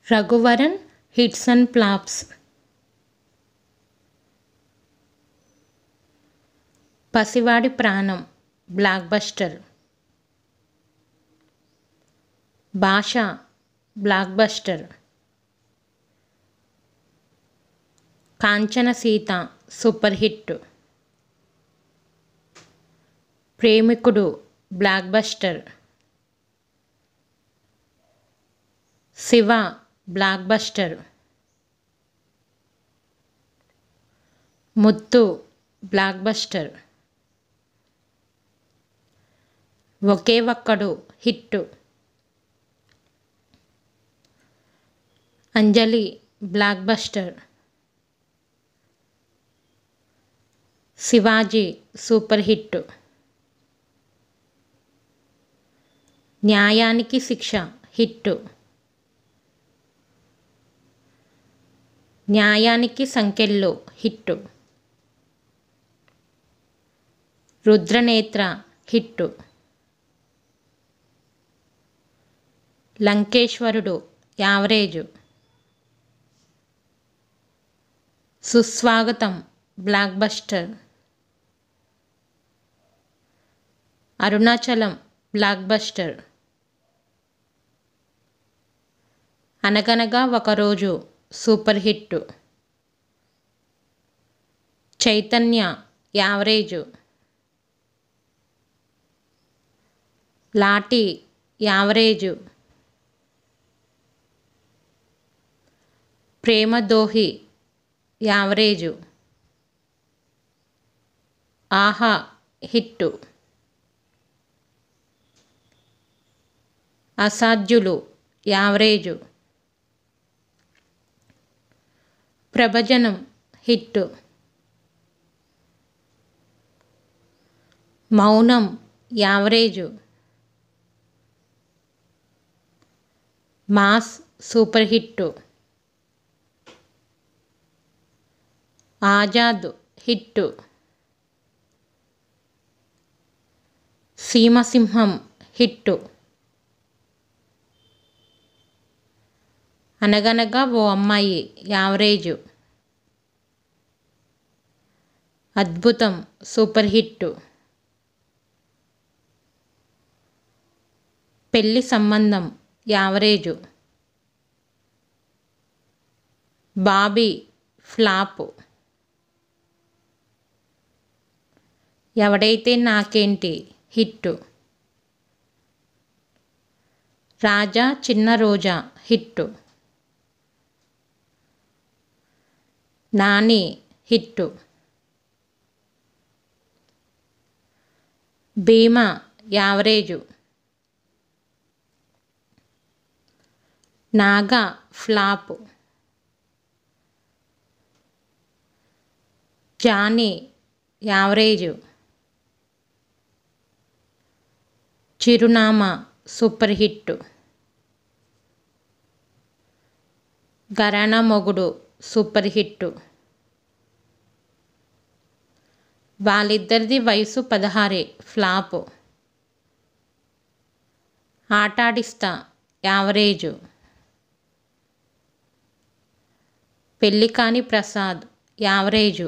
Raghuvaran hits and flops Pasivadi Pranam blockbuster Bhasha blockbuster Kanchana Seetha super hit Premikudu blockbuster Siva blockbuster Muthu blockbuster Oke Okkadu hit Anjali blockbuster Sivaji super hit Nyayaniki Siksha hit Nyayaniki Sankellu hit Rudranetra hit Lankeswarudu average Susvagatham blockbuster Arunachalam blockbuster Anaganaga Okaroju super hit Chaitanya average Lathi average Premadrohi average Aha hit Asadhyulu average Prabhanjanam hit Mounam average Mass super hit Azad hit Seemasimham hit Anaganaga O అమ్మాయి average అద్భుతం super hit పెళ్లి సంబంధం average Bobby flop ఎవడైతే నాకేంటి hit Raja Chinna Roja hit Nani hit Bhima average Naga flop Johnny average Chirunama super hit Gharana Mogudu super hit వాళ్ళిద్దరిది వయసు పదహారే flop Atadista average Pelli Kani Prasad average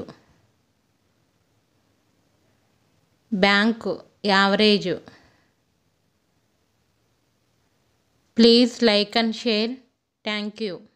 bank average please like and share thank you